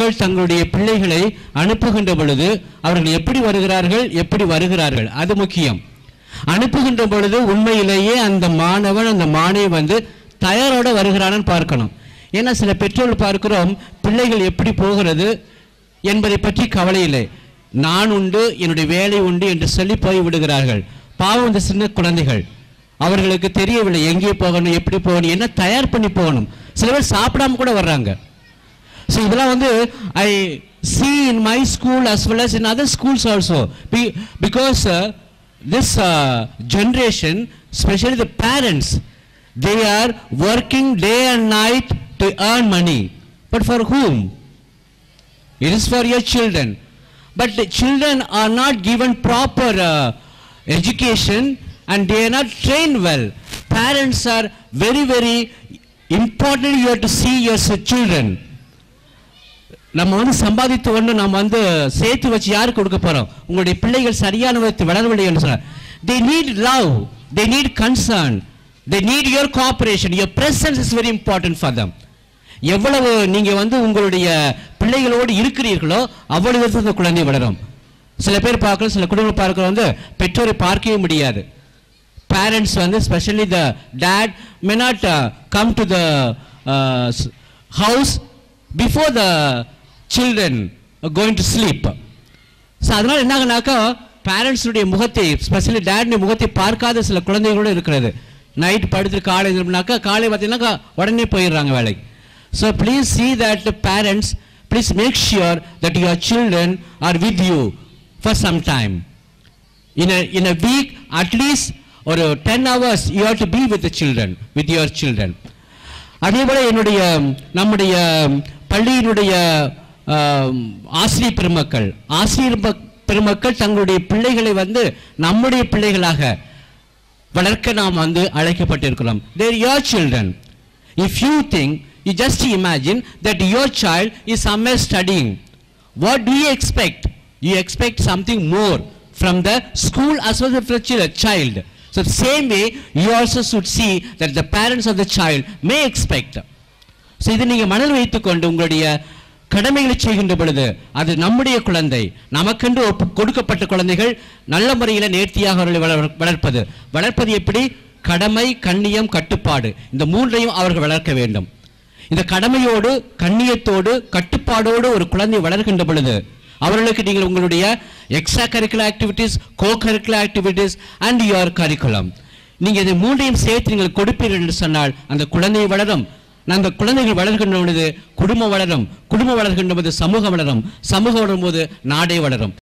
பெற்றோர்கள் தங்களுடைய பிள்ளைகளை அனுப்புகின்ற பொழுது அவர்கள் எப்படி வருகிறார்கள் எப்படி வருகிறார்கள் அது முக்கியம் அனுப்புகின்ற பொழுது உண்மையிலேயே அந்த மாணவன் அந்த மாணவி வந்து தயாரோட வருகிறான்னு பார்க்கணும் ஏன்னா சில பெற்றோர்கள் பார்க்கிறோம் பிள்ளைகள் எப்படி போகிறது என்பதை பற்றி கவலை இல்லை நான் உண்டு என்னுடைய வேலை உண்டு என்று சொல்லி போய் விடுகிறார்கள் பாவம் இந்த சின்ன குழந்தைகள் அவர்களுக்கு தெரியவில்லை எங்கே போகணும் எப்படி போகணும் என்ன தயார் பண்ணி போகணும் சில பேர் சாப்பிடாம கூட வர்றாங்க ஸோ இதெல்லாம் வந்து ஐ see in my school as well as in other schools also Be, because uh, this uh, generation especially the parents they are working day and night to earn money but for whom it is for your children but the children are not given proper uh, education and they are not trained well parents are very very important you have to see your children நம்ம வந்து சம்பாதித்த ஒன்று நம்ம வந்து சேர்த்து வச்சு யாருக்கு கொடுக்க போறோம் உங்களுடைய பிள்ளைகள் சரியான விதத்தில் வளரவில்லை என்று சொன்னார் they need love they need concern they need your cooperation your presence is very important for them எவ்வளவு நீங்க வந்து உங்களுடைய பிள்ளைகளோடு இருக்கிறீர்களோ அவ்வளவு விதத்தில் அந்த குழந்தை வளரும் சில பேர் பார்க்கலாம் சில குடும்பம் பார்க்கிற வந்து பெற்றோரை பார்க்கவே முடியாது parents வந்து especially the dad may not uh, come to the uh, s- house before the children are going to sleep so அதனால என்ன ஆகுனாக்கா பேரண்ட்ஸுடைய முகத்தை ஸ்பெஷலி டேட்னுடைய முகத்தை பார்க்காத சில குழந்தைகளோடு இருக்கிறது நைட் படுத்துட்டு காலை எழுந்திருந்தாக்கா காலை பார்த்தீங்கன்னாக்கா உடனே போயிடுறாங்க வேலைக்கு so please see that the parents please make sure that your children are with you for some time in a in a week at least ஒரு ten hours you have to be with the children with your children அதே போல என்னுடைய நம்முடைய பள்ளியினுடைய ஆம், ஆசிரியர் பெருமக்கள் ஆசிரியர் பெ- பெருமக்கள் தங்களுடைய பிள்ளைகளை வந்து நம்முடைய பிள்ளைகளாக வளர்க்க நாம் வந்து அழைக்கப்பட்டிருக்கிறோம் their your children if you think you just imagine that your child is somewhere studying what do you expect you expect something more from the school as well as the chil- child so the same way you also should see that the parents of the child may expect so இதை நீங்கள் மனதில் வைத்துக்கொண்டு உங்களுடைய கடமைகளை செய்கின்ற பொழுது அது நம்முடைய குழந்தை நமக்கென்று ஒப்பு- கொடுக்கப்பட்ட குழந்தைகள் நல்ல முறையில் நேர்த்தியாக அவர்களை வளர்- வளர்ப்பது வளர்ப்பது எப்படி கடமை கண்ணியம் கட்டுப்பாடு இந்த மூன்றையும் அவர்கள் வளர்க்க வேண்டும் இந்த கடமையோடு கண்ணியத்தோடு கட்டுப்பாடோடு ஒரு குழந்தை வளர்கின்ற பொழுது அவர்களுக்கு நீங்கள் உங்களுடைய extra curricular activities co curricular activities and your curriculum நீங்கள் இதை மூன்றையும் சேர்த்து நீங்கள் கொடுப்பீர்கள் என்று சொன்னால் அந்த குழந்தை வளரும் அந்த குழந்தைகள் வளர்கின்ற பொழுது குடும்பம் வளரும் குடும்பம் வளர்கின்ற போது சமூகம் வளரும் சமூகம் வளரும் போது நாடே வளரும்